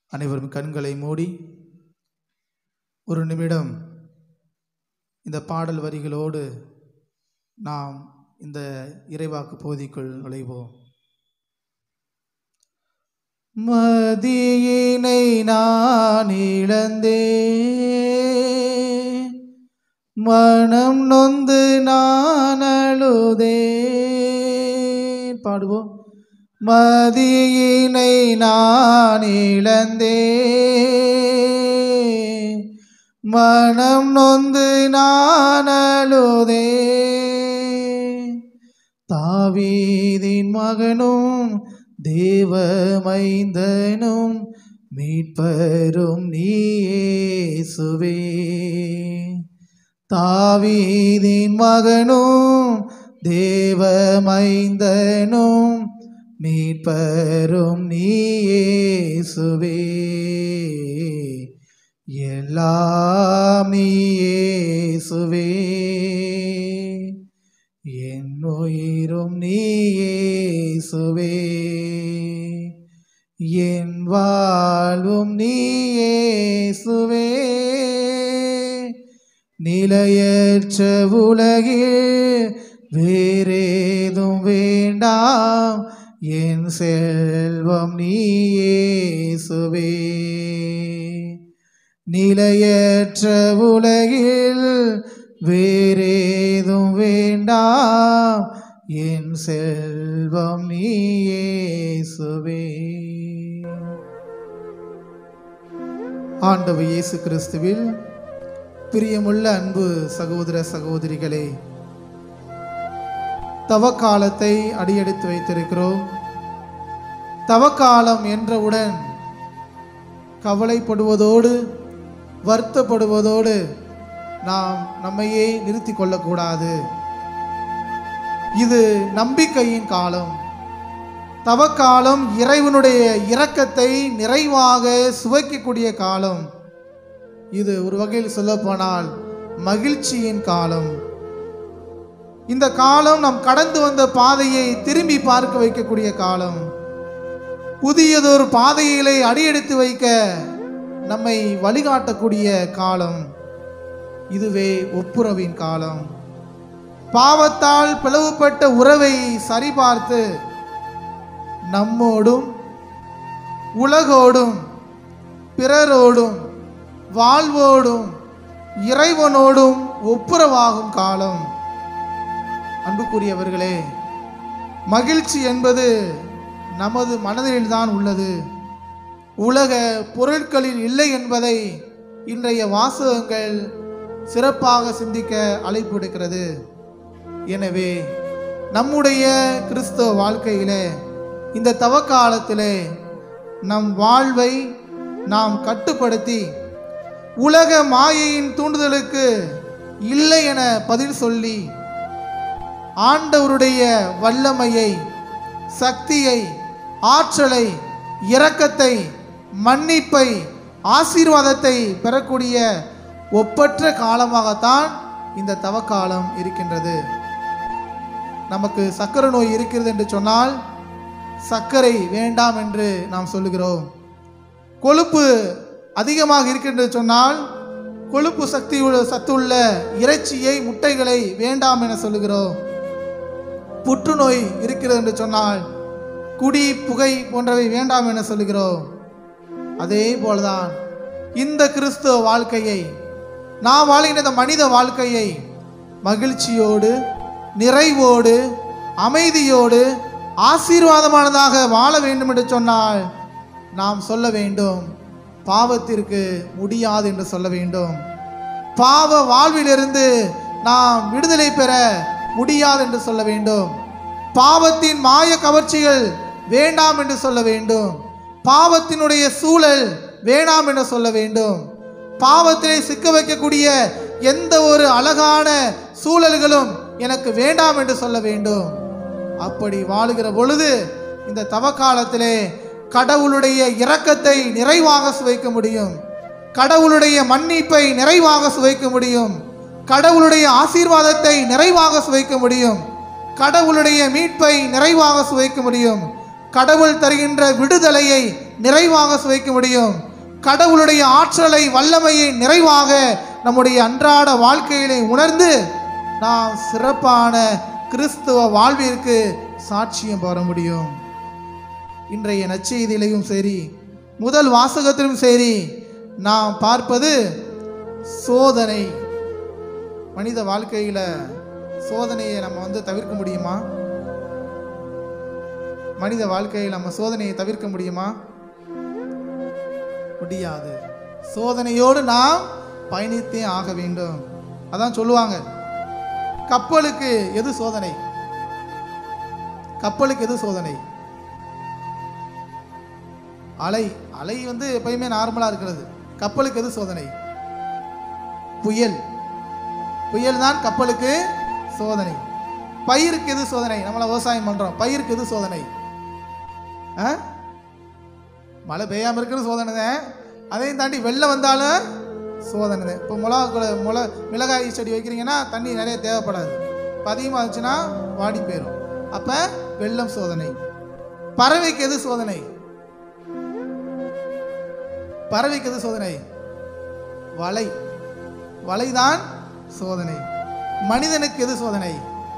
அனைவரும் கண்களை மூடி ஒரு நிமிடம் இந்த பாடல் வரிகளோடு நாம் இந்த இறைவாக்கு பகுதிக்குள் நுழைவோம் மதியினை நான் இழந்தேன் மனம் நொந்து நான் அழுதேன் பாடுவோம் மதியினை நான் இழந்தேன் மனம் நொந்து நான் அழுதேன் தாவீதின் மகனும் தேவமைந்தனும் மீட்பரும் நீயேசுவே தாவீதின் மகனும் தேவமைந்தனும் மீட்பரும் நீயேசுவே எல்லாம் நீயேசுவே என் உயிரும் நீயேசுவே என் வாழ்வும் நீயேசுவே நிலையற்ற உலகில் வேறேதும் வேண்டாம் என் செல்வம் நீயேசுவே நிலையற்ற உலகில் வேறேதும் வேண்டாம் என் செல்வம் நீயேசுவே ஆண்டவர் இயேசு கிறிஸ்துவில் பிரியமுள்ள அன்பு சகோதர சகோதரிகளே தவக்காலத்தை அடியெடுத்து வைத்திருக்கிறோம் தவக்காலம் என்றவுடன் கவலைப்படுவதோடு வருத்தப்படுவதோடு நாம் நம்மையே நிறுத்தி கொள்ளக்கூடாது இது நம்பிக்கையின் காலம் தவக்காலம் இறைவனுடைய இரக்கத்தை நிறைவாக சுவைக்கக்கூடிய காலம் இது ஒரு வகையில் சொல்லப்போனால் மகிழ்ச்சியின் காலம் இந்த காலம் நாம் கடந்து வந்த பாதையை திரும்பி பார்க்க வைக்கக்கூடிய காலம் புதியதொரு பாதைகளை அடியெடுத்து வைக்க நம்மை வழிகாட்டக்கூடிய காலம் இதுவே ஒப்புரவின் காலம் பாவத்தால் பிளவுபட்ட உறவை சரிபார்த்து நம்மோடும் உலகோடும் பிறரோடும் வாழ்வோடும் இறைவனோடும் ஒப்புரவாகும் காலம் அன்புக்குரியவர்களே மகிழ்ச்சி என்பது நமது மனதில்தான் உள்ளது உலக பொருட்களில் இல்லை என்பதை இன்றைய வாசகங்கள் சிறப்பாக சிந்திக்க அழைப்பு விடுக்கிறது எனவே நம்முடைய கிறிஸ்தவ வாழ்க்கையிலே இந்த தவக்காலத்திலே நம் வாழ்வை நாம் கட்டுப்படுத்தி உலக மாயையின் தூண்டுதலுக்கு இல்லை என பதில் சொல்லி ஆண்டவருடைய வல்லமையை சக்தியை ஆற்றலை இரக்கத்தை மன்னிப்பை ஆசீர்வாதத்தை பெறக்கூடிய ஒப்பற்ற காலமாகத்தான் இந்த தவக்காலம் இருக்கின்றது நமக்கு சர்க்கரை நோய் இருக்கிறது என்று சொன்னால் சர்க்கரை வேண்டாம் என்று நாம் சொல்லுகிறோம் கொழுப்பு அதிகமாக இருக்கின்றது சொன்னால் கொழுப்பு சக்தி உள்ள சத்துள்ள இறைச்சியை முட்டைகளை வேண்டாம் என சொல்லுகிறோம் புற்றுநோய் இருக்கிறது என்று சொன்னால் குடி புகை போன்றவை வேண்டாம் என சொல்லுகிறோம் அதே போலதான் இந்த கிறிஸ்துவ வாழ்க்கையை நாம் வாழ்கின்ற இந்த மனித வாழ்க்கையை மகிழ்ச்சியோடு நிறைவோடு அமைதியோடு ஆசீர்வாதமானதாக வாழ வேண்டும் என்று சொன்னால் நாம் சொல்ல வேண்டும் பாவத்திற்கு முடியாது என்று சொல்ல வேண்டும் பாவ வாழ்விலிருந்து நாம் விடுதலை பெற முடியாது என்று சொல்ல வேண்டும் பாவத்தின் மாய கவர்ச்சிகள் வேண்டாம் என்று சொல்ல வேண்டும் பாவத்தினுடைய சூழல் வேண்டாம் என்று சொல்ல வேண்டும் பாவத்திலே சிக்க வைக்கக்கூடிய எந்த ஒரு அழகான சூழல்களும் எனக்கு வேண்டாம் என்று சொல்ல வேண்டும் அப்படி வாழுகிற பொழுது இந்த தவக்காலத்திலே கடவுளுடைய இரக்கத்தை நிறைவாக சுவைக்க முடியும் கடவுளுடைய மன்னிப்பை நிறைவாக சுவைக்க முடியும் கடவுளுடைய ஆசீர்வாதத்தை நிறைவாக சுவைக்க முடியும் கடவுளுடைய மீட்பை நிறைவாக சுவைக்க முடியும் கடவுள் தருகின்ற விடுதலையை நிறைவாக சுவைக்க முடியும் கடவுளுடைய ஆற்றலை வல்லமையை நிறைவாக நம்முடைய அன்றாட வாழ்க்கையிலே உணர்ந்து நாம் சிறப்பான கிறிஸ்துவ வாழ்விற்கு சாட்சியம் பெற முடியும் இன்றைய நற்செய்தியிலையும் சரி முதல் வாசகத்திலும் சரி நாம் பார்ப்பது சோதனை மனித வாழ்க்கையில் சோதனையை நம்ம வந்து தவிர்க்க முடியுமா மனித வாழ்க்கையில் நம்ம சோதனையை தவிர்க்க முடியுமா முடியாது சோதனையோடு நாம் பயணித்தே ஆக வேண்டும் அதான் சொல்லுவாங்க கப்பலுக்கு எது சோதனை கப்பலுக்கு எது சோதனை அலை அலை வந்து எப்பயுமே நார்மலாக இருக்கிறது கப்பலுக்கு எது சோதனை புயல் புயல் தான் கப்பலுக்கு சோதனை பயிருக்கு எது சோதனை நம்மள விவசாயம் பண்றோம் பயிருக்கு எது சோதனை ஆ? மழை பெய்யாம இருக்கிறது சோதனை தான் அதையும் தாண்டி வெள்ளம் வந்தாலும் சோதனை தான் இப்போ மிளகா கூட- மிள மிளகாய் செடி வைக்கிறீங்கன்னா தண்ணி நிறைய தேவைப்படாது இப்போ அதிகமாக இருந்துச்சுன்னா வாடி போயிடும் அப்போ வெள்ளம் சோதனை பறவைக்கு எது சோதனை பறவைக்கு எது சோதனை வலை வலைதான் சோதனை மனிதனுக்கு எது சோதனை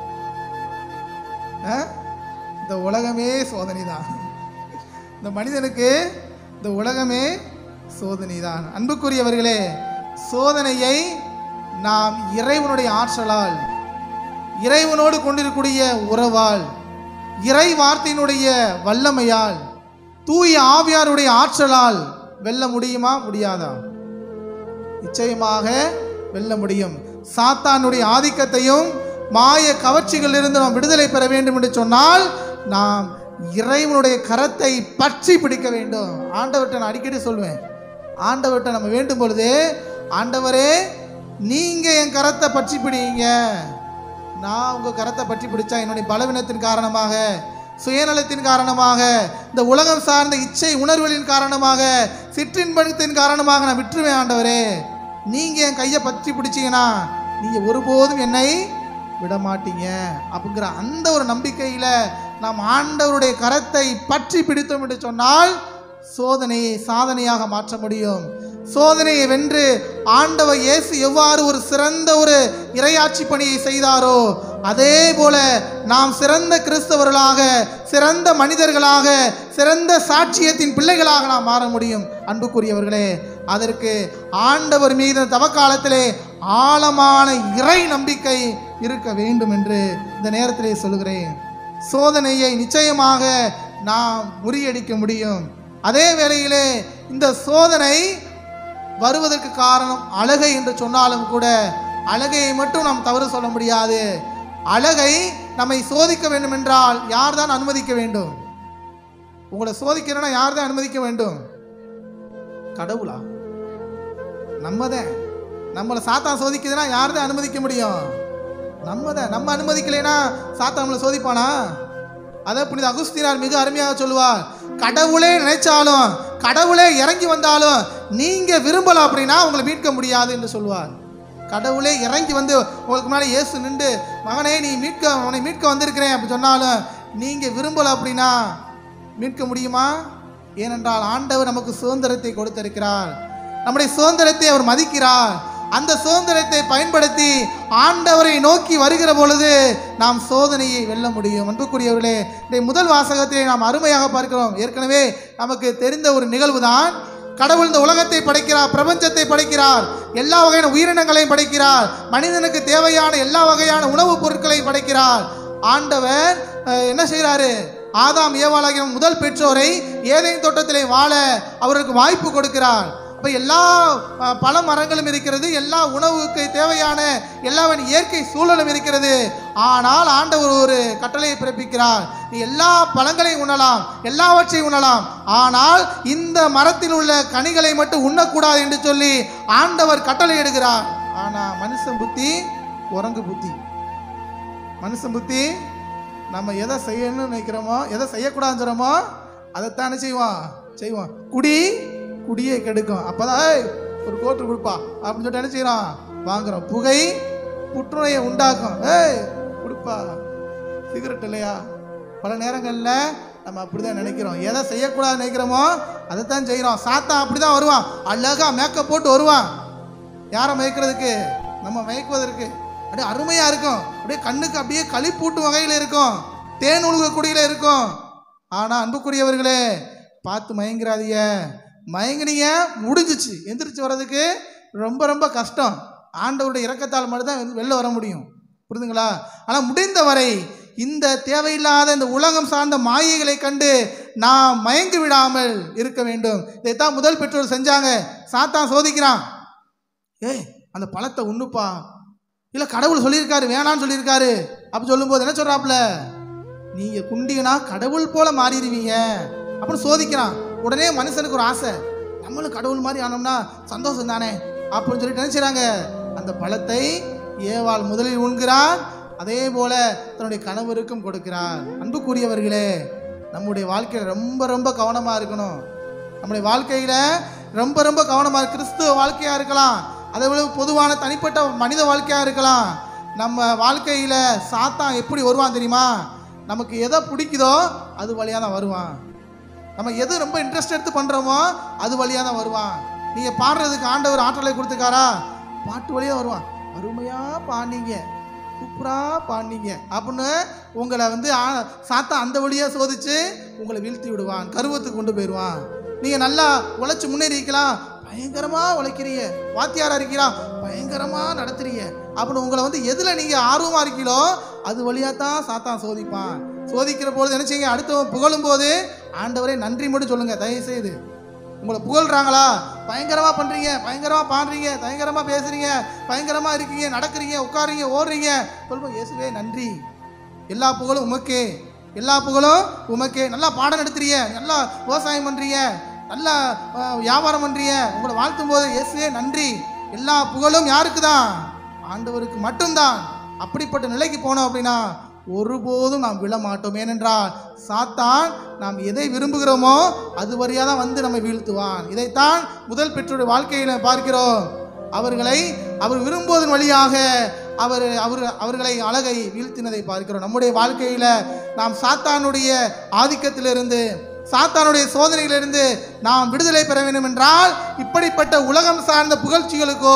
ஆ? இந்த உலகமே சோதனை தான் இந்த மனிதனுக்கு இந்த உலகமே சோதனை தான் அன்புக்குரியவர்களே சோதனையை நாம் இறைவனுடைய ஆற்றலால் இறைவனோடு கொண்டிருக்கக்கூடிய உறவால் இறை வார்த்தையினுடைய வல்லமையால் தூய ஆவியாருடைய ஆற்றலால் வெல்ல முடியுமா முடியாதா நிச்சயமாக வெல்ல முடியும் சாத்தானுடைய ஆதிக்கத்தையும் மாய கவர்ச்சிகளிலிருந்து நாம் விடுதலை பெற வேண்டும் என்று சொன்னால் நாம் இறைவனுடைய கரத்தை பற்றி பிடிக்க வேண்டும் ஆண்டவர்கிட்ட நான் அடிக்கடி சொல்வேன் ஆண்டவர்கிட்ட நம்ம வேண்டும் பொழுது ஆண்டவரே நீங்க என் கரத்தை பற்றி பிடிங்க நான் உங்க கரத்தை பற்றி பிடிச்சா என்னுடைய பலவீனத்தின் காரணமாக சுயநலத்தின் காரணமாக இந்த உலகம் சார்ந்த இச்சை உணர்வுகளின் காரணமாக சிற்றின்பத்தின் காரணமாக நான் விட்டுருவேன் ஆண்டவரே நீங்க என் கையை பற்றி பிடிச்சீங்கன்னா நீங்க ஒருபோதும் என்னை விட மாட்டீங்க அப்படிங்கிற அந்த ஒரு நம்பிக்கையில நாம் ஆண்டவருடைய கரத்தை பற்றி பிடித்தோம் என்று சொன்னால் சோதனையை சாதனையாக மாற்ற முடியும் சோதனையை வென்று ஆண்டவர் இயேசு எவ்வாறு ஒரு சிறந்த ஒரு இரையாட்சி பணியை செய்தாரோ அதே போல நாம் சிறந்த கிறிஸ்தவர்களாக சிறந்த மனிதர்களாக சிறந்த சாட்சியத்தின் பிள்ளைகளாக நாம் மாற முடியும் அன்புக்குரியவர்களே அதற்கு ஆண்டவர் மீது தவக்காலத்திலே ஆழமான இறை நம்பிக்கை இருக்க வேண்டும் என்று இந்த நேரத்திலே சொல்லுகிறேன் சோதனையை நிச்சயமாக நாம் முறியடிக்க முடியும் அதே வேளையிலே இந்த சோதனை வருவதற்கு காரணம் அழகை என்று சொன்னாலும் கூட அழகையை மட்டும் நாம் தவறு சொல்ல முடியாது அழகை நம்மை சோதிக்க வேண்டும் என்றால் யார் தான் அனுமதிக்க வேண்டும் உங்களை சோதிக்கணும்னா யார் தான் அனுமதிக்க வேண்டும் கடவுளா நம்ம தான் நம்மளை சாத்தான் சோதிக்குதுன்னா யார் தான் அனுமதிக்க முடியும் நம்ம தான் நம்ம அனுமதிக்கலைன்னா சாத்தான் நம்மளை சோதிப்பானா அதை புனித அகுஸ்தினார் மிக அருமையாக சொல்லுவார் கடவுளே நினைச்சாலும் கடவுளே இறங்கி வந்தாலும் நீங்க விரும்பல அப்படின்னா உங்களை மீட்க முடியாது என்று சொல்லுவார் கடவுளே இறங்கி வந்து உங்களுக்கு முன்னாடி இயேசு நின்று மகனே நீ மீட்க உன்னை மீட்க வந்திருக்கிறேன் அப்படி சொன்னாலும் நீங்க விரும்பல அப்படின்னா மீட்க முடியுமா ஏனென்றால் ஆண்டவர் நமக்கு சுதந்திரத்தை கொடுத்திருக்கிறார் நம்முடைய சுதந்திரத்தை அவர் மதிக்கிறார் அந்த சுதந்திரத்தை பயன்படுத்தி ஆண்டவரை நோக்கி வருகிற பொழுது நாம் சோதனையை வெல்ல முடியும் அன்புக்குரியவர்களே இந்த முதல் வாசகத்திலே நாம் அருமையாக பார்க்கிறோம் ஏற்கனவே நமக்கு தெரிந்த ஒரு நிகழ்வுதான் கடவுள் இந்த உலகத்தை படைக்கிறார் பிரபஞ்சத்தை படைக்கிறார் எல்லா வகையான உயிரினங்களையும் படைக்கிறார் மனிதனுக்கு தேவையான எல்லா வகையான உணவுப் பொருட்களையும் படைக்கிறார் ஆண்டவர் அஹ், என்ன செய்கிறாரு ஆதாம் ஏவாளாகிய முதல் பெற்றோரை ஏதேன் தோட்டத்திலே வாழ அவருக்கு வாய்ப்பு கொடுக்கிறார் அப்ப எல்லா அஹ், பழ மரங்களும் இருக்கிறது எல்லா உணவுக்கு தேவையான எல்லாவன் இயற்கை சூழலும் இருக்கிறது ஆனால் ஆண்டவர் ஒரு கட்டளையை பிறப்பிக்கிறார் நீ எல்லா பழங்களையும் உண்ணலாம் எல்லாவற்றையும் உண்ணலாம் ஆனால் இந்த மரத்தில் உள்ள கனிகளை மட்டும் உண்ணக்கூடாது என்று சொல்லி ஆண்டவர் கட்டளை இடுகிறார் ஆனா மனுஷன் புத்தி குரங்கு புத்தி மனுஷன் புத்தி நம்ம எதை செய்யணும்னு நினைக்கிறோமோ எதை செய்யக்கூடாதுன்னு சொல்கிறோமோ அதைத்தானே செய்வான் செய்வான் குடி குடியை கெடுக்கும் அப்போதான் "ஏய், ஒரு கோட்டு கொடுப்பா அப்படின்னு சொல்லிட்டு என்ன செய்யறான் வாங்குறோம் புகை புற்றுநோயை உண்டாக்கும் ஏய் கொடுப்பா சிகரெட் இல்லையா பல நேரங்களில் நம்ம அப்படிதான் நினைக்கிறோம் எதை செய்யக்கூடாது நினைக்கிறோமோ அதை தான் செய்கிறோம் சாத்தான் அப்படிதான் வருவான் அழகா மேக்கப் போட்டு வருவான் யாரை மயக்கிறதுக்கு நம்ம மயக்குவதற்கு அப்படியே அருமையா இருக்கும் அப்படியே கண்ணுக்கு அப்படியே களிப்பூட்டும் வகையில் இருக்கும் தேன் உழுகக்கூடியில இருக்கும் ஆனா அன்புக்குரியவர்களே பார்த்து மயங்கிறாதீங்க மயங்கினீங்க முடிஞ்சிச்சு எந்திரிச்சு வர்றதுக்கு ரொம்ப ரொம்ப கஷ்டம் ஆண்டவருடைய இரக்கத்தால் மட்டும்தான் வெளில வர முடியும் புரியுதுங்களா ஆனால் முடிந்தவரை இந்த தேவையில்லாத இந்த உலகம் சார்ந்த மாயைகளை கண்டு நாம் மயங்கி விடாமல் இருக்க வேண்டும் இதைத்தான் முதல் பெற்றோர் செஞ்சாங்க சாத்தான் சோதிக்கிறான் ஏய் அந்த பழத்தை உண்ணுப்பா இல்லை கடவுள் சொல்லியிருக்காரு வேணான்னு சொல்லியிருக்காரு அப்படி சொல்லும்போது என்ன சொல்றாப்புல நீங்க குண்டினா கடவுள் போல மாறிடுவீங்க அப்படின்னு சோதிக்கிறான் உடனே மனுஷனுக்கு ஒரு ஆசை நம்மளும் கடவுள் மாதிரி ஆனோம்னா சந்தோஷம் தானே அப்படின்னு சொல்லிட்டு என்ன செய்றாங்க அந்த பழத்தை ஏவாள் முதலில் உண்கிறார் அதே போல தன்னுடைய கணவருக்கும் கொடுக்கிறார் அன்புக்குரியவர்களே நம்முடைய வாழ்க்கையில் ரொம்ப ரொம்ப கவனமா இருக்கணும் நம்முடைய வாழ்க்கையில ரொம்ப ரொம்ப கவனமா இருக்கு. கிறிஸ்துவ வாழ்க்கையா இருக்கலாம் அதே போல பொதுவான தனிப்பட்ட மனித வாழ்க்கையா இருக்கலாம் நம்ம வாழ்க்கையில சாத்தான் எப்படி வருவான் தெரியுமா நமக்கு எதை பிடிக்குதோ அது வழியா தான் வருவான் நம்ம எது ரொம்ப இன்ட்ரெஸ்ட் எடுத்து பண்றோமோ அது வழியா தான் வருவான் நீங்க பாடுறதுக்கு ஆண்டவர் ஆற்றலை கொடுத்துக்காரா பாட்டு வழியா வருவான் அருமையா பாடினீங்க சூப்பரா பாடினீங்க அப்படின்னு உங்களை வந்து ஆ- சாத்தான் அந்த வழியா சோதிச்சு உங்களை வீழ்த்தி விடுவான் கருவத்துக்கு கொண்டு போயிடுவான் நீங்க நல்லா உழைச்சு முன்னேறி இருக்கலாம் பயங்கரமா உழைக்கிறீங்க வாத்தியாரா இருக்கிறா பயங்கரமா நடத்துறீங்க அப்படின்னு உங்களை வந்து எதுல நீங்க ஆர்வமா இருக்கீங்களோ அது வழியா தான் சாத்தான் சோதிப்பான் சோதிக்கிற பொழுது என்ன செய்யுங்க அடுத்தவன் புகழும் போது ஆண்டவரே நன்றி மட்டும் சொல்லுங்க தயவு செய்து உங்களை புகழ்றாங்களா பயங்கரமா பண்றீங்க பயங்கரமா பாடுறீங்க பயங்கரமா பேசுறீங்க பயங்கரமா இருக்கீங்க நடக்கிறீங்க உட்காருறீங்க ஓடுறீங்க சொல்லுவோம் இயேசுவே நன்றி எல்லா புகழும் உமக்கே எல்லா புகழும் உமக்கே நல்லா பாடம் நடத்துறீங்க நல்லா விவசாயம் பண்றீங்க நல்லா அஹ், வியாபாரம் பண்றீங்க உங்களை வாழ்த்தும் போது இயேசுவே நன்றி எல்லா புகழும் யாருக்கு தான் ஆண்டவருக்கு மட்டும்தான் அப்படிப்பட்ட நிலைக்கு போனோம் அப்படின்னா ஒருபோதும் நாம் விழ மாட்டோம் ஏனென்றால் சாத்தான் நாம் எதை விரும்புகிறோமோ அது வழியாக தான் வந்து நம்மை வீழ்த்துவான் இதைத்தான் முதல் பெற்றோருடைய வாழ்க்கையில பார்க்கிறோம் அவர்களை அவர் விரும்புவதன் வழியாக அவர் அவர் அவர்களை அழகை வீழ்த்தினதை பார்க்கிறோம் நம்முடைய வாழ்க்கையில நாம் சாத்தானுடைய ஆதிக்கத்திலிருந்து சாத்தானுடைய சோதனைகளிலிருந்து நாம் விடுதலை பெற வேண்டும் என்றால் இப்படிப்பட்ட உலகம் சார்ந்த புகழ்ச்சிகளுக்கோ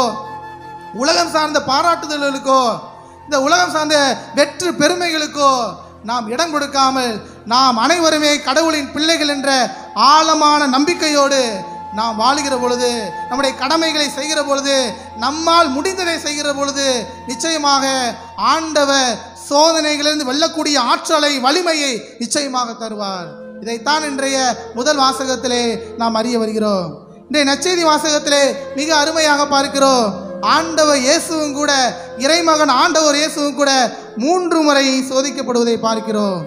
உலகம் சார்ந்த பாராட்டுதல்களுக்கோ இந்த உலகம் சார்ந்த வெற்று பெருமைகளுக்கோ நாம் இடம் கொடுக்காமல் நாம் அனைவருமே கடவுளின் பிள்ளைகள் என்ற ஆழமான நம்பிக்கையோடு நாம் வாழுகிற பொழுது நம்முடைய கடமைகளை செய்கிற பொழுது நம்மால் முடிந்ததை செய்கிற பொழுது நிச்சயமாக ஆண்டவர் சோதனைகளிலிருந்து வெல்லக்கூடிய ஆற்றலை வலிமையை நிச்சயமாக தருவார் இதைத்தான் இன்றைய முதல் வாசகத்திலே நாம் அறிய வருகிறோம் இன்றைய நற்செய்தி வாசகத்திலே மிக அருமையாக பார்க்கிறோம் ஆண்டவர் இயேசுவும் கூட இறைமகன் ஆண்டவர் இயேசுவும் கூட மூன்று முறை சோதிக்கப்படுவதை பார்க்கிறோம்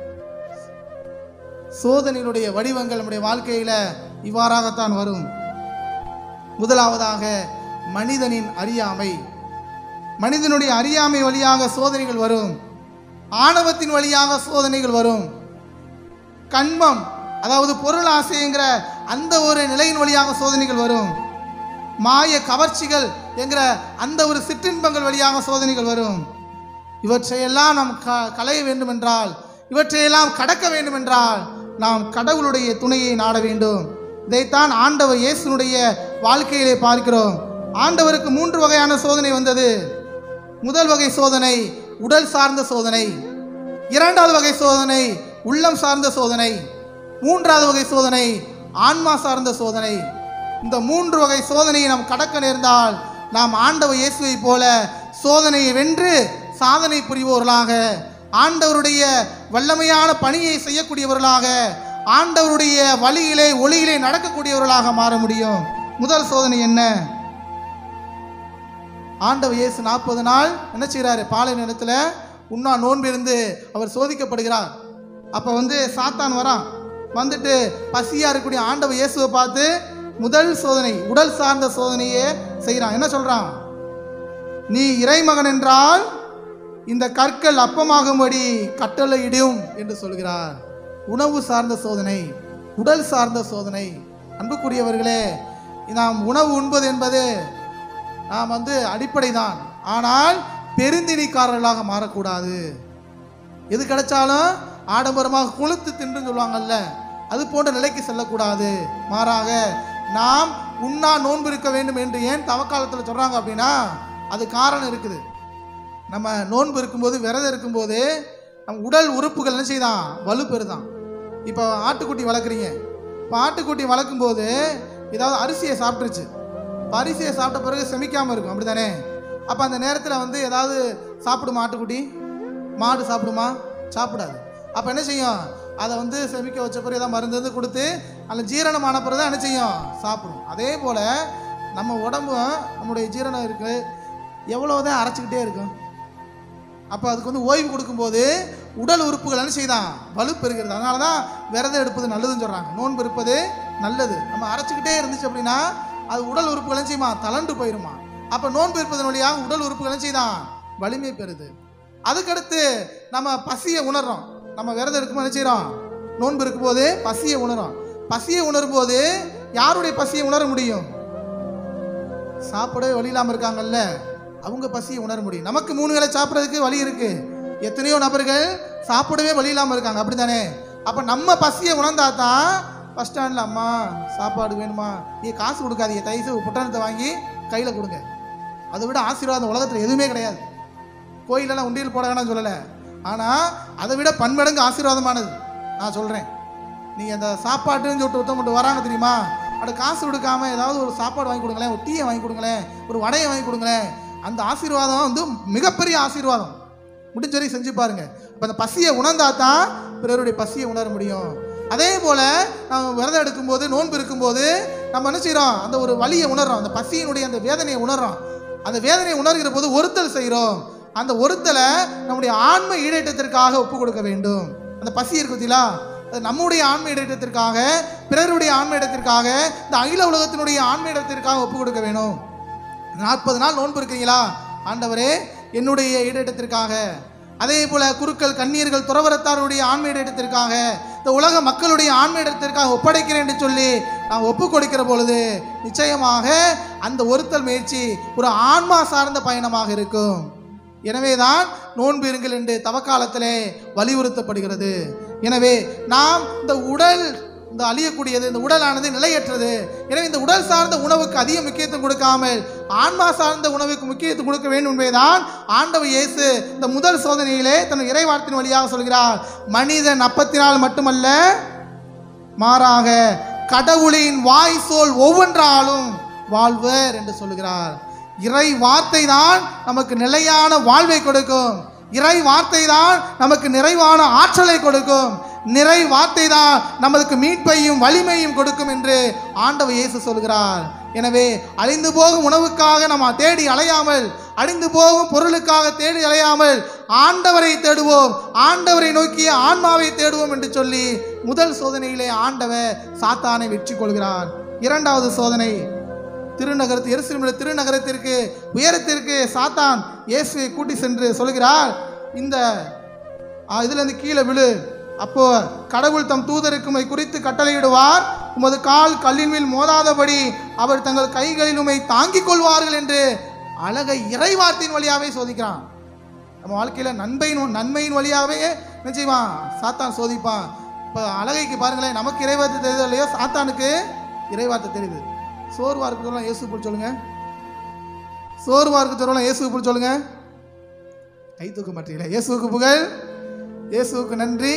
சோதனைகளுடைய வடிவங்கள் நம்முடைய வாழ்க்கையில இவ்வாறாகத்தான் வரும் முதலாவதாக மனிதனின் அறியாமை மனிதனுடைய அறியாமை வழியாக சோதனைகள் வரும் ஆணவத்தின் வழியாக சோதனைகள் வரும் கண்மம் அதாவது பொருள் ஆசைங்கிற அந்த ஒரு நிலையின் வழியாக சோதனைகள் வரும் மாய கவர்ச்சிகள் என்கிற அந்த ஒரு சிற்றின்பங்கள் வழியாக சோதனைகள் வரும் இவற்றையெல்லாம் நாம் க களைய வேண்டுமென்றால் இவற்றையெல்லாம் கடக்க வேண்டுமென்றால் நாம் கடவுளுடைய துணையை நாட வேண்டும் இதைத்தான் ஆண்டவர் இயேசுனுடைய வாழ்க்கையிலே பார்க்கிறோம் ஆண்டவருக்கு மூன்று வகையான சோதனை வந்தது முதல் வகை சோதனை உடல் சார்ந்த சோதனை இரண்டாவது வகை சோதனை உள்ளம் சார்ந்த சோதனை மூன்றாவது வகை சோதனை ஆன்மா சார்ந்த சோதனை இந்த மூன்று வகை சோதனையை நாம் கடக்க நேர்ந்தால் நாம் ஆண்டவர் இயேசுவை போல சோதனையை வென்று சாதனை புரிவோர்களாக ஆண்டவருடைய வல்லமையான பணியை செய்யக்கூடியவர்களாக ஆண்டவருடைய வழியிலே ஒளியிலே நடக்கக்கூடியவர்களாக மாற முடியும் முதல் சோதனை என்ன ஆண்டவர் இயேசு நாற்பது நாள் என்ன செய்கிறாரு பாலை நிலத்தில் உண்ணா நோன்பு இருந்து அவர் சோதிக்கப்படுகிறார் அப்போ வந்து சாத்தான் வரான் வந்துட்டு பசியாக இருக்கக்கூடிய ஆண்டவர் இயேசுவை பார்த்து முதல் சோதனை உடல் சார்ந்த சோதனையே செய்கிறான் என்ன சொல்கிறான் நீ இறைமகன் என்றால் இந்த கற்கள் அப்பமாகும்படி கட்டளையிடும் என்று சொல்கிறார் உணவு சார்ந்த சோதனை உடல் சார்ந்த சோதனை அன்புக்குரியவர்களே நாம் உணவு உண்பது என்பது நாம் வந்து அடிப்படை தான் ஆனால் பெருந்திணிக்காரர்களாக மாறக்கூடாது எது கிடைச்சாலும் ஆடம்பரமாக கொளுத்து தின்றுன்னு சொல்லுவாங்கல்ல அது போன்ற நிலைக்கு செல்லக்கூடாது மாறாக நாம் உண்ணா நோன்பு இருக்க வேண்டும் என்று ஏன் தவக்காலத்தில் சொல்கிறாங்க அப்படின்னா அது காரணம் இருக்குது நம்ம நோன்பு இருக்கும்போது விரதம் இருக்கும்போது நம்ம உடல் உறுப்புகள் என்ன செய்தான் வலு பெறுதான் இப்போ ஆட்டுக்குட்டி வளர்க்குறீங்க இப்போ ஆட்டுக்குட்டி வளர்க்கும்போது ஏதாவது அரிசியை சாப்பிட்டுருச்சு இப்போ அரிசியை சாப்பிட்ட பிறகு செமிக்காமல் இருக்கும் அப்படி தானே அப்போ அந்த நேரத்தில் வந்து ஏதாவது சாப்பிடுமா ஆட்டுக்குட்டி மாடு சாப்பிடுமா சாப்பிடாது அப்போ என்ன செய்யும் அதை வந்து செமிக்க வச்ச பிறகு ஏதாவது மருந்து வந்து கொடுத்து அதில் ஜீரணமான பிறகு தான் என்ன செய்யும் சாப்பிடும் அதே போல் நம்ம உடம்பும் நம்முடைய ஜீரணம் இருக்குது எவ்வளோ தான் அரைச்சிக்கிட்டே இருக்கும் அப்போ அதுக்கு வந்து ஓய்வு கொடுக்கும்போது உடல் உறுப்புகள் என்ன செய்தான் வலு பெறுகிறது அதனால தான் விரதம் எடுப்பது நல்லதுன்னு சொல்கிறாங்க நோன்பு இருப்பது நல்லது நம்ம அரைச்சிக்கிட்டே இருந்துச்சு அப்படின்னா அது உடல் உறுப்புகள் என்ன செய்யுமா தளண்டு போயிருமா அப்போ நோன்பு இருப்பதன் வழியாக உடல் உறுப்புகள் என்ன செய்தான் வலிமை பெறுது அதுக்கடுத்து நம்ம பசியை உணர்றோம் நம்ம விரதம் எடுக்கும்போது என்ன செய்கிறோம் நோன்பு இருக்கும்போது பசியை உணரும் பசியை உணரும் போது யாருடைய பசியை உணர முடியும் சாப்பிடவே வழி இல்லாமல் இருக்காங்கல்ல அவங்க பசியை உணர முடியும் நமக்கு மூணு வேளை சாப்பிட்றதுக்கு வழி இருக்கு எத்தனையோ நபர்கள் சாப்பிடவே வழி இல்லாமல் இருக்காங்க அப்படி தானே அப்போ நம்ம பசியை உணர்ந்தா தான் பஸ் ஸ்டாண்டில் அம்மா சாப்பாடு வேணுமா நீ காசு கொடுக்காதீங்க தயவுசு புட்டணத்தை வாங்கி கையில் கொடுங்க அதை விட ஆசீர்வாதம் உலகத்தில் எதுவுமே கிடையாது கோயிலெல்லாம் உண்டியல் போட வேணாம்னு சொல்லலை ஆனால் அதை விட பன்மடங்கு ஆசீர்வாதமானது நான் சொல்கிறேன் நீங்கள் அந்த சாப்பாட்டுன்னு சொல்லிட்டு ஒருத்தவங்க வராங்க தெரியுமா அட காசு கொடுக்காம ஏதாவது ஒரு சாப்பாடு வாங்கி கொடுங்களேன் ஒரு டீயை வாங்கி கொடுங்களேன் ஒரு வடையை வாங்கி கொடுங்களேன் அந்த ஆசீர்வாதம் வந்து மிகப்பெரிய ஆசீர்வாதம் முடிஞ்ச வரைக்கும் செஞ்சு பாருங்க அப்போ அந்த பசியை உணர்ந்தா தான் பிறருடைய பசியை உணர முடியும் அதே போல் நம்ம விரதம் எடுக்கும்போது நோன்பு இருக்கும்போது நம்ம என்ன செய்கிறோம் அந்த ஒரு வலியை உணர்றோம் அந்த பசியினுடைய அந்த வேதனையை உணர்றோம் அந்த வேதனையை உணர்கிற போது ஒருத்தல் செய்கிறோம் அந்த ஒருத்தலை நம்முடைய ஆன்ம ஈடேற்றத்திற்காக ஒப்பு கொடுக்க வேண்டும் அந்த பசி இருக்கு பார்த்தீங்களா அது நம்முடைய ஆன்ம இடத்திற்காக பிறருடைய ஆன்ம இடத்திற்காக இந்த அகில உலகத்தினுடைய ஆன்ம இடத்திற்காக ஒப்பு கொடுக்க வேணும் நாற்பது நாள் நோன்பு இருக்கிறீங்களா ஆண்டவரே என்னுடைய ஈடேற்றத்திற்காக அதே போல குருக்கள் கண்ணீர்கள் துறவரத்தாருடைய ஆன்ம இடத்திற்காக இந்த உலக மக்களுடைய ஆன்ம இடத்திற்காக ஒப்படைக்கிறேன் என்று சொல்லி நாம் ஒப்பு கொடுக்கிற பொழுது நிச்சயமாக அந்த ஒருத்தல் முயற்சி ஒரு ஆன்மா சார்ந்த பயணமாக இருக்கும் எனவேதான் நோன்பு இருங்கள் என்று தவக்காலத்திலே வலியுறுத்தப்படுகிறது எனவே நாம் இந்த உடல் இந்த அழியக்கூடியது இந்த உடலானது நிலையற்றது எனவே இந்த உடல் சார்ந்த உணவுக்கு அதிக முக்கியத்துவம் கொடுக்காமல் ஆன்மா சார்ந்த உணவுக்கு முக்கியத்துவம் கொடுக்க வேண்டும் என்பதுதான் ஆண்டவர் இயேசு இந்த முதல் சோதனையிலே தன் இறைவார்த்தின் வழியாக சொல்கிறார் மனிதன் அப்பத்தினால் மட்டுமல்ல மாறாக கடவுளின் வாய் சொல் ஒவ்வொன்றாலும் வாழ்வர் என்று சொல்லுகிறார் இறை வார்த்தை தான் நமக்கு நிலையான வாழ்வை கொடுக்கும் இறை வார்த்தை தான் நமக்கு நிறைவான ஆற்றலை கொடுக்கும் நிறை வார்த்தை தான் நமக்கு மீட்பையும் வலிமையும் கொடுக்கும் என்று ஆண்டவர் இயேசு சொல்கிறார் எனவே அழிந்து போகும் உணவுக்காக நம்ம தேடி அலையாமல் அழிந்து போகும் பொருளுக்காக தேடி அலையாமல் ஆண்டவரை தேடுவோம் ஆண்டவரை நோக்கிய ஆன்மாவை தேடுவோம் என்று சொல்லி முதல் சோதனையிலே ஆண்டவர் சாத்தானை வெற்றி கொள்கிறார் இரண்டாவது சோதனை திருநகரத்து எருசலேமுடைய திருநகரத்திற்கு உயரத்திற்கு சாத்தான் இயேசுவை கூட்டி சென்று சொல்கிறார் இந்த ஆ, இதுல இருந்து கீழே விழு அப்போ கடவுள் தம் தூதருக்கு உம்மை குறித்து கட்டளையிடுவார் உமது கால் கல்லின் மேல் மோதாதபடி அவர் தங்கள் கைகளில் உம்மை தாங்கிக் கொள்வார்கள் என்று அழகை இறைவார்த்தையின் வழியாவே சோதிக்கிறான் நம்ம வாழ்க்கையில் நன்மையின் நன்மையின் வழியாகவே என்ன செய்வான் சாத்தான் சோதிப்பான் இப்போ அழகைக்கு பாருங்களேன் நமக்கு இறைவார்த்தை தெரியுதோ இல்லையோ சாத்தானுக்கு இறைவார்த்தை தெரியுது சோர்வா இருக்கிறதெல்லாம் இயேசு புல் சொல்லுங்க சோர்வா இருக்கிறதெல்லாம் இயேசு புல் சொல்லுங்க கை தூக்க மாட்டீங்களா இயேசுவுக்கு புகழ் இயேசுவுக்கு நன்றி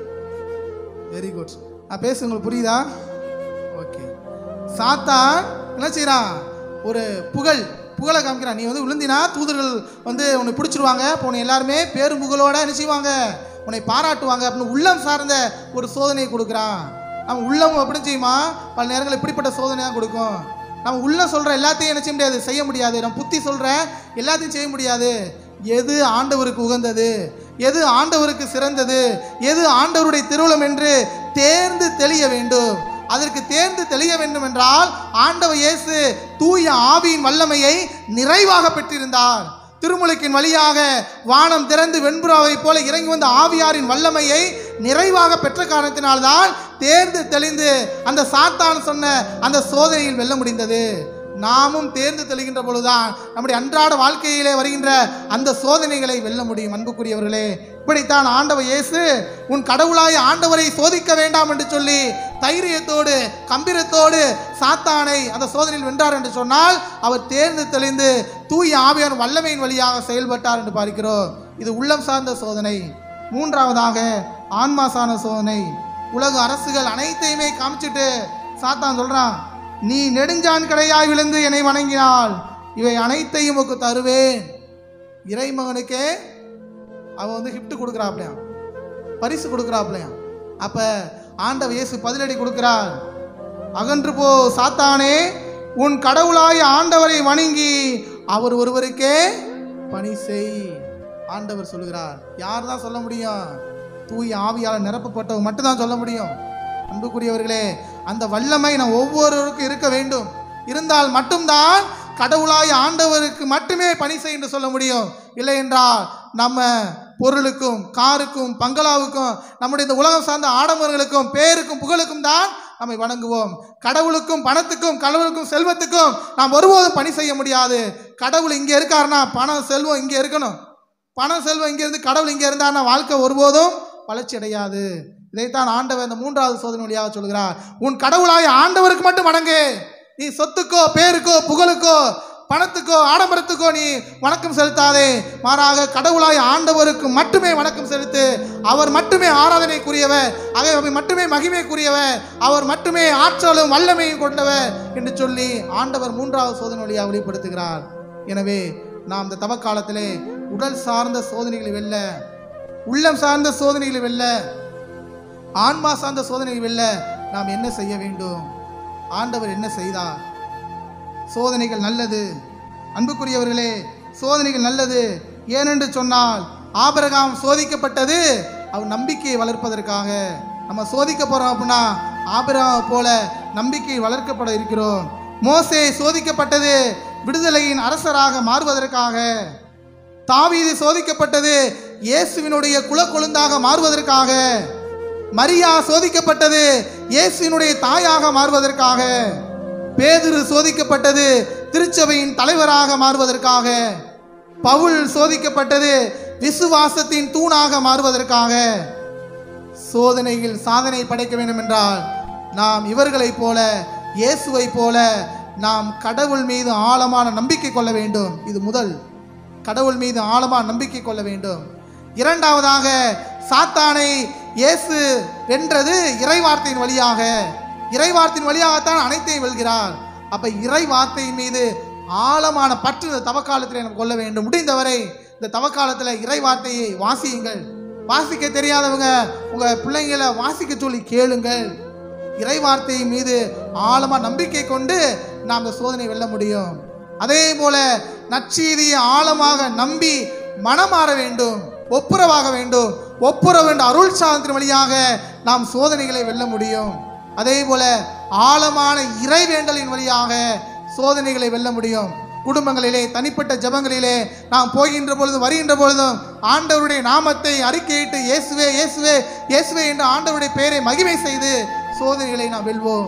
வெரி குட் நான் பேச உங்களுக்கு புரியுதா ஓகே சாத்தான் என்ன செய்றான் ஒரு புகழ் புகழை காமிக்கிறான் நீ வந்து விழுந்தினா தூதர்கள் வந்து உன்னை பிடிச்சிருவாங்க இப்போ உன்னை எல்லாருமே பேரும் புகழோட என்ன செய்வாங்க உன்னை பாராட்டுவாங்க அப்படின்னு உள்ளம் சார்ந்த ஒரு சோதனையை கொடுக்குறான் நம்ம உள்ளம் அப்படி செய்யுமா பல நேரங்கள் இப்படிப்பட்ட சோதனை தான் கொடுக்கும் நம்ம உள்ள சொல்ற எல்லாத்தையும் என்ன செய்ய முடியாது செய்ய முடியாது நம்ம புத்தி சொல்ற எல்லாத்தையும் செய்ய முடியாது எது ஆண்டவருக்கு உகந்தது எது ஆண்டவருக்கு சிறந்தது எது ஆண்டவருடைய திருவுளம் என்று தேர்ந்து தெளிய வேண்டும் அதற்கு தேர்ந்து தெளிய வேண்டும் என்றால் ஆண்டவர் இயேசு தூய ஆவியின் வல்லமையை நிறைவாக பெற்றிருந்தார் திருமுழுக்கின் வழியாக வானம் திறந்து வெண்புறாவை போல இறங்கி வந்த ஆவியாரின் வல்லமையை நிறைவாக பெற்ற காரணத்தினால்தான் தேர்ந்து தெளிந்து அந்த சாத்தான் சொன்ன அந்த சோதனையில் வெல்ல முடிந்தது நாமும் தேர்ந்து தெளிகின்ற பொழுதுதான் நம்முடைய அன்றாட வாழ்க்கையிலே வருகின்ற அந்த சோதனைகளை வெல்ல முடியும் அன்புக்குரியவர்களே இப்படித்தான் ஆண்டவர் இயேசு உன் கடவுளாய ஆண்டவரை சோதிக்க வேண்டாம் என்று சொல்லி தைரியத்தோடு கம்பீரத்தோடு சாத்தானை அந்த சோதனையில் வென்றார் என்று சொன்னால் அவர் தேர்ந்து தெளிந்து தூய ஆவியார் வல்லமையின் வழியாக செயல்பட்டார் என்று பார்க்கிறோம் இது உள்ளம் சார்ந்த சோதனை மூன்றாவதாக ஆன்மா சார்ந்த சோதனை உலக அரசுகள் அனைத்தையுமே காமிச்சிட்டு சாத்தான் சொல்றான் நீ நெடுஞ்சான் கடையாய் விழுந்து என்னை வணங்கினால் இவை அனைத்தையும் உனக்கு தருவேன் இறைமகனுக்கே அவன் வந்து கிஃப்ட் கொடுக்குறாப்லையாம் பரிசு கொடுக்குறாப்லையாம் அப்ப ஆண்டவர் இயேசு பதிலடி கொடுக்கிறார் அகன்று போ சாத்தானே உன் கடவுளாய ஆண்டவரை வணங்கி அவர் ஒருவருக்கே பணி செய் ஆண்டவர் சொல்லுகிறார் யார் தான் சொல்ல முடியும் தூய் ஆவியால் நிரப்பப்பட்டவங்க மட்டும்தான் சொல்ல முடியும் அன்புக்குரியவர்களே அந்த வல்லமை நம் ஒவ்வொருவருக்கும் இருக்க வேண்டும் இருந்தால் மட்டும்தான் கடவுளாய் ஆண்டவருக்கு மட்டுமே பணி செய் என்று சொல்ல முடியும் இல்லை என்றால் நம்ம பொருளுக்கும் காருக்கும் பங்களாவுக்கும் நம்முடைய இந்த உலகம் சார்ந்த ஆடம்பரங்களுக்கும் பேருக்கும் புகழுக்கும் தான் நம்மை வணங்குவோம் கடவுளுக்கும் பணத்துக்கும் கடவுளுக்கும் செல்வத்துக்கும் நாம் ஒருபோதும் பணி செய்ய முடியாது கடவுள் இங்கே இருக்காருன்னா பணம் செல்வம் இங்கே இருக்கணும் பணம் செல்வம் இங்கே இருந்து கடவுள் இங்கே இருந்தாருன்னா வாழ்க்கை ஒருபோதும் வளர்ச்சி அடையாது இதைத்தான் ஆண்டவர் இந்த மூன்றாவது சோதனை வழியாக சொல்கிறார் உன் கடவுளாய ஆண்டவருக்கு மட்டும் வணங்கு நீ சொத்துக்கோ பேருக்கோ புகழுக்கோ பணத்துக்கோ ஆடம்பரத்துக்கோ நீ வணக்கம் செலுத்தாதே மாறாக கடவுளாய் ஆண்டவருக்கு மட்டுமே வணக்கம் செலுத்து அவர் மட்டுமே ஆராதனைக்குரியவர் அவர் மட்டுமே மகிமைக்குரியவர் அவர் மட்டுமே ஆற்றலும் வல்லமையும் கொண்டவர் என்று சொல்லி ஆண்டவர் மூன்றாவது சோதனை வழியாக வெளிப்படுத்துகிறார் எனவே நாம் இந்த தவக்காலத்திலே உடல் சார்ந்த சோதனைகளை வெல்ல உள்ளம் சார்ந்த சோதனைகளை வெல்ல ஆன்மா சார்ந்த சோதனைகளை வெல்ல நாம் என்ன செய்ய வேண்டும் ஆண்டவர் என்ன செய்தார் சோதனைகள் நல்லது அன்புக்குரியவர்களே சோதனைகள் நல்லது ஏனென்று சொன்னால் ஆபிரகாம் சோதிக்கப்பட்டது அவர் நம்பிக்கையை வளர்ப்பதற்காக நம்ம சோதிக்க போறோம் அப்படின்னா ஆபிரகாம் போல நம்பிக்கை வளர்க்கப்பட இருக்கிறோம் மோசே சோதிக்கப்பட்டது விடுதலையின் அரசராக மாறுவதற்காக தாவீது சோதிக்கப்பட்டது இயேசுவினுடைய குலக்கொழுந்தாக மாறுவதற்காக மரியா சோதிக்கப்பட்டது இயேசுவினுடைய தாயாக மாறுவதற்காக பேதுரு சோதிக்கப்பட்டது திருச்சபையின் தலைவராக மாறுவதற்காக பவுல் சோதிக்கப்பட்டது விசுவாசத்தின் தூணாக மாறுவதற்காக சோதனையில் சாதனை படைக்க வேண்டும் என்றால் நாம் இவர்களைப் போல இயேசுவைப் போல நாம் கடவுள் மீது ஆழமான நம்பிக்கை கொள்ள வேண்டும் இது முதல் கடவுள் மீது ஆழமான நம்பிக்கை கொள்ள வேண்டும் இரண்டாவதாக சாத்தானை இயேசு வென்றது இறைவார்த்தையின் வழியாக இறைவார்த்தையின் வழியாகத்தான் அனைத்தையும் வெல்கிறார் அப்ப இறை வார்த்தையின் மீது ஆழமான பற்று இந்த தவக்காலத்தில் நம்ம கொள்ள வேண்டும் முடிந்தவரை இந்த தவக்காலத்தில் இறை வார்த்தையை வாசியுங்கள் வாசிக்க தெரியாதவங்க உங்க பிள்ளைங்களை வாசிக்க சொல்லி கேளுங்கள் இறை வார்த்தை மீது ஆழமா நம்பிக்கை கொண்டு நாம் இந்த சோதனை வெல்ல முடியும் அதே போல நற்செய்தியை ஆழமாக நம்பி மனமாற வேண்டும் ஒப்புரவாக வேண்டும் ஒப்புரவு என்ற அருள் சாதனத்தின் வழியாக நாம் சோதனைகளை வெல்ல முடியும் அதே போல ஆழமான இறை வேண்டலின் வழியாக சோதனைகளை வெல்ல முடியும் குடும்பங்களிலே தனிப்பட்ட ஜெபங்களிலே நாம் போகின்ற பொழுதும் வருகின்ற பொழுதும் ஆண்டவருடைய நாமத்தை அறிக்கையிட்டு இயேசுவே இயேசுவே இயேசுவே என்ற ஆண்டவருடைய பெயரை மகிமை செய்து சோதனைகளை நாம் வெல்வோம்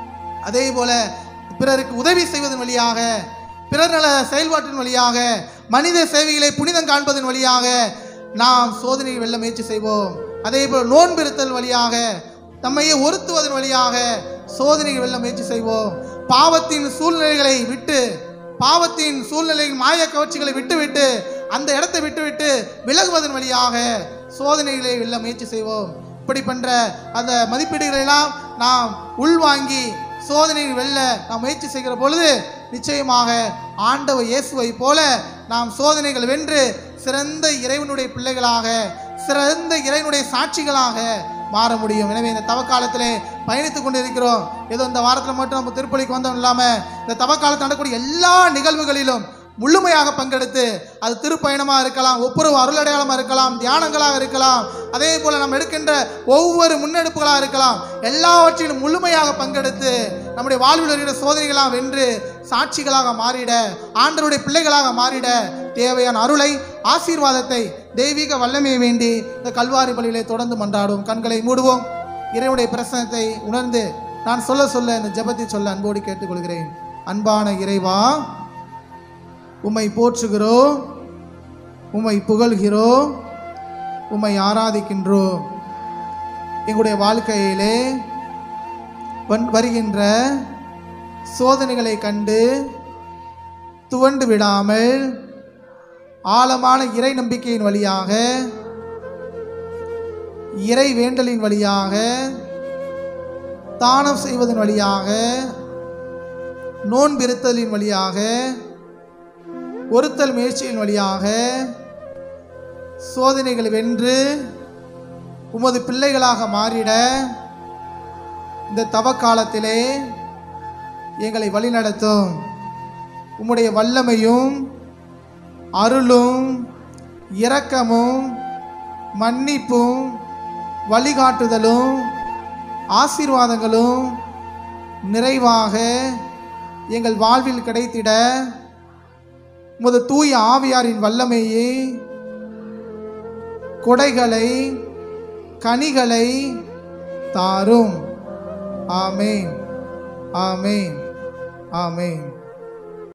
அதே போல பிறருக்கு உதவி செய்வதன் வழியாக பிறர் நல செயல்பாட்டின் வழியாக மனித சேவைகளை புனிதம் காண்பதன் வழியாக நாம் சோதனையை வெல்ல முயற்சி செய்வோம் அதே போல் நோன்பிருத்தல் வழியாக நம்மையே ஒருத்துவதன் வழியாக சோதனையை வெல்ல முயற்சி செய்வோம் பாவத்தின் சூழ்நிலைகளை விட்டு பாவத்தின் சூழ்நிலை மாய கவர்ச்சிகளை விட்டுவிட்டு அந்த இடத்தை விட்டுவிட்டு விலகுவதன் வழியாக சோதனைகளை வெல்ல முயற்சி செய்வோம் இப்படி பண்ற அந்த மதிப்பீடுகளை எல்லாம் நாம் உள்வாங்கி சோதனையை வெல்ல நாம் முயற்சி செய்கிற பொழுது நிச்சயமாக ஆண்டவர் இயேசுவை போல நாம் சோதனைகள் வென்று சிறந்த இறைவனுடைய பிள்ளைகளாக சிறந்த இறைவனுடைய சாட்சிகளாக மாற முடியும் எனவே இந்த தவக்காலத்திலே பயணித்துக் கொண்டு இருக்கிறோம் ஏதோ இந்த வாரத்தில் மட்டும் நம்ம திருப்பலிக்கு வந்தோம் இல்லாமல் இந்த தவக்காலத்தில் நடக்கக்கூடிய எல்லா நிகழ்வுகளிலும் முழுமையாக பங்கெடுத்து அது திருப்பயணமாக இருக்கலாம் ஒப்புரவு அருளடையாளமாக இருக்கலாம் தியானங்களாக இருக்கலாம் அதே போல் நம்ம எடுக்கின்ற ஒவ்வொரு முன்னெடுப்புகளாக இருக்கலாம் எல்லாவற்றிலும் முழுமையாக பங்கெடுத்து நம்முடைய வாழ்வில் இருக்கிற சோதனைகளாக வென்று சாட்சிகளாக மாறிட ஆண்டருடைய பிள்ளைகளாக மாறிட தேவையான அருளை ஆசீர்வாதத்தை தெய்வீக வல்லமையை வேண்டி இந்த கல்வாரி பலியிலே தொடர்ந்து மன்றாடும் கண்களை மூடுவோம் இறைவனுடைய பிரசனத்தை உணர்ந்து நான் சொல்ல சொல்ல இந்த ஜெபத்தை சொல்ல அன்போடு கேட்டுக்கொள்கிறேன் அன்பான இறைவா உம்மை போற்றுகிறோம் உம்மை புகழ்கிறோம் உம்மை ஆராதிக்கின்றோம் எங்களுடைய வாழ்க்கையிலே வன் வருகின்ற சோதனைகளை கண்டு துவண்டு விடாமல் ஆழமான இறை நம்பிக்கையின் வழியாக இறை வேண்டலின் வழியாக தானம் செய்வதன் வழியாக நோன்பிருத்தலின் வழியாக ஒருத்தல் முயற்சியின் வழியாக சோதனைகளை வென்று உமது பிள்ளைகளாக மாறிட இந்த தவக்காலத்திலே எங்களை வழிநடத்தும் உம்முடைய வல்லமையும் அருளும் இரக்கமும் மன்னிப்பும் வழிகாட்டுதலும் ஆசீர்வாதங்களும் நிறைவாக எங்கள் வாழ்வில் கிடைத்திட உமது தூய ஆவியாரின் வல்லமையே கொடைகளை கனிகளை தாரும் ஆமேன் ஆமேன் ஆமேன்